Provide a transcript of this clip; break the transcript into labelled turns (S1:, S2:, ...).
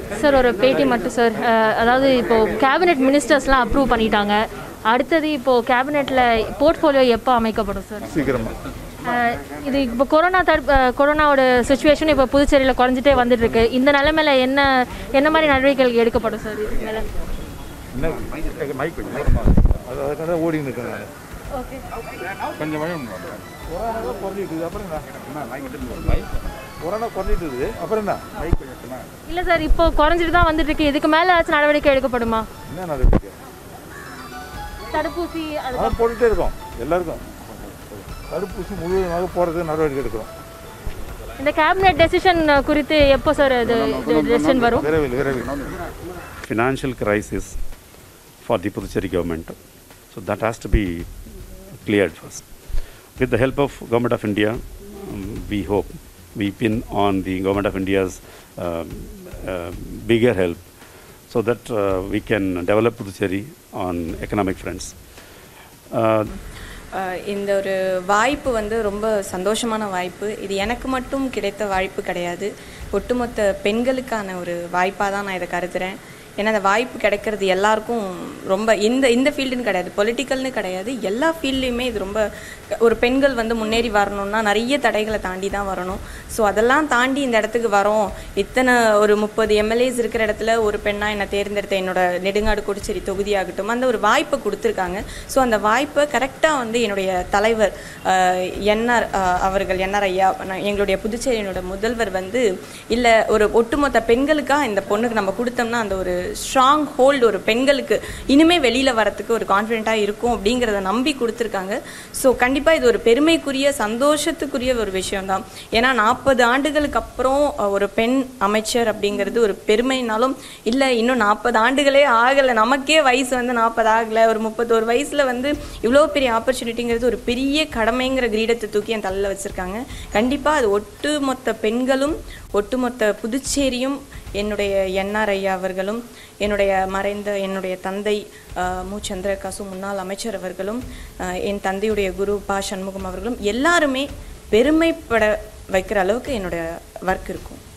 S1: Sir ஒரு பேட்டி மட்டும் சார் அஹ், அதாவது இப்போ கேபினெட் மினிஸ்டர்ஸ்லாம் அப்ரூவ் பண்ணிட்டாங்க அடுத்தது இப்போ கேபினெட்டில் போர்ட்ஃபோலியோ எப்போ அமைக்கப்படும் சார்
S2: சீக்கிரமா
S1: அஹ், இது இப்போ கொரோனா தடுப்பு அஹ், கொரோனாவோட சுச்சுவேஷன் இப்போ புதுச்சேரியில் குறைஞ்சிட்டே வந்துட்டு இருக்கு இந்த நிலைமையில என்ன என்ன மாதிரி நடவடிக்கைகள் எடுக்கப்படும் சார் இதுக்கு மேலே
S2: என்ன மைக் கொஞ்சம் அது அதுக்காக தான் ஓடின்னு இருக்கேன் நான்
S1: ஓகே
S2: கொஞ்சம் மழை கொரோனா குறைஞ்சிட்டு இருக்குது அப்புறம் என்ன கொரோனா குறைஞ்சிட்டு இருக்குது அப்புறம் என்ன மைக் கொஞ்சம்
S1: இல்லை சார் இப்போ குறைஞ்சிட்டு தான் வந்துட்டு இருக்கு இதுக்கு மேலே ஏதாச்சும் நடவடிக்கை எடுக்கப்படுமா
S2: என்ன நடவடிக்கை
S1: தடுப்பூசி அது
S2: அதான் போட்டுகிட்டே இருக்கோம் எல்லாருக்கும் தடுப்பூசி முழுவதுமாக போடுறதுக்கு நடவடிக்கை எடுக்கிறோம்
S1: இந்த கேபினெட் டெசிஷன் குறித்து எப்போ சார் இது டெசிஷன் வரும்
S2: விரைவில் விரைவில்
S3: financial crisis for the Puducherry government. So that has to be cleared first. With the help of Government of India, um, we hope we pin on the Government of India's um, uh, bigger help so that uh, we can develop Puducherry on economic fronts. Uh,
S4: ஆஹ் இந்த ஒரு வாய்ப்பு வந்து ரொம்ப சந்தோஷமான வாய்ப்பு இது எனக்கு மட்டும் கிடைத்த வாய்ப்பு கிடையாது ஒட்டுமொத்த பெண்களுக்கான ஒரு வாய்ப்பாக தான் நான் இதை கருதுகிறேன் ஏன்னா அந்த வாய்ப்பு கிடைக்கிறது எல்லாருக்கும் ரொம்ப இந்த இந்த ஃபீல்டுன்னு கிடையாது பொலிட்டிக்கல்னு கிடையாது எல்லா ஃபீல்ட்லேயுமே இது ரொம்ப ஒரு பெண்கள் வந்து முன்னேறி வரணும்னா நிறைய தடைகளை தாண்டி தான் வரணும் ஸோ அதெல்லாம் தாண்டி இந்த இடத்துக்கு வரோம் இத்தனை ஒரு முப்பது எம்எல்ஏஸ் இருக்கிற இடத்துல ஒரு பெண்ணாக என்னை தேர்ந்தெடுத்த என்னோட நெடுங்காடு கொடிச்சேரி தொகுதியாகட்டும் அந்த ஒரு வாய்ப்பை கொடுத்துருக்காங்க ஸோ அந்த வாய்ப்பை கரெக்டாக வந்து என்னுடைய தலைவர் என்ஆர் அவர்கள் என்ஆர் ஐயா நான் எங்களுடைய புதுச்சேரியினோட முதல்வர் வந்து இல்லை ஒரு ஒட்டுமொத்த பெண்களுக்காக இந்த பொண்ணுக்கு நம்ம கொடுத்தோம்னா அந்த ஒரு ஸ்ட்ராங் ஹோல்டு ஒரு பெண்களுக்கு இனிமே வெளியில் வரத்துக்கு ஒரு கான்ஃபிடென்ட்டாக இருக்கும் அப்படிங்கிறத நம்பி கொடுத்துருக்காங்க ஸோ கண்டிப்பாக இது ஒரு பெருமைக்குரிய சந்தோஷத்துக்குரிய ஒரு விஷயம்தான் ஏன்னா நாற்பது ஆண்டுகளுக்கு அப்புறம் அஹ், ஒரு பெண் அமைச்சர் அப்படிங்கிறது ஒரு பெருமைனாலும் இல்லை இன்னும் நாற்பது ஆண்டுகளே ஆகலை நமக்கே வயசு வந்து நாற்பது ஆகலை ஒரு முப்பத்தோரு வயசில் வந்து இவ்வளோ பெரிய ஆப்பர்ச்சுனிட்டிங்கிறது ஒரு பெரிய கடமைங்கிற கிரீடத்தை தூக்கி என் தலையில் வச்சுருக்காங்க கண்டிப்பாக அது ஒட்டுமொத்த பெண்களும் ஒட்டுமொத்த புதுச்சேரியும் என்னுடைய என்ஆர் ஐயா அவர்களும் என்னுடைய மறைந்த என்னுடைய தந்தை அஹ், மு சந்திரகாசு முன்னாள் அமைச்சர் அவர்களும் அஹ், என் தந்தையுடைய குரு பா சண்முகம் அவர்களும் எல்லாருமே பெருமைப்பட வைக்கிற அளவுக்கு என்னுடைய ஒர்க் இருக்கும்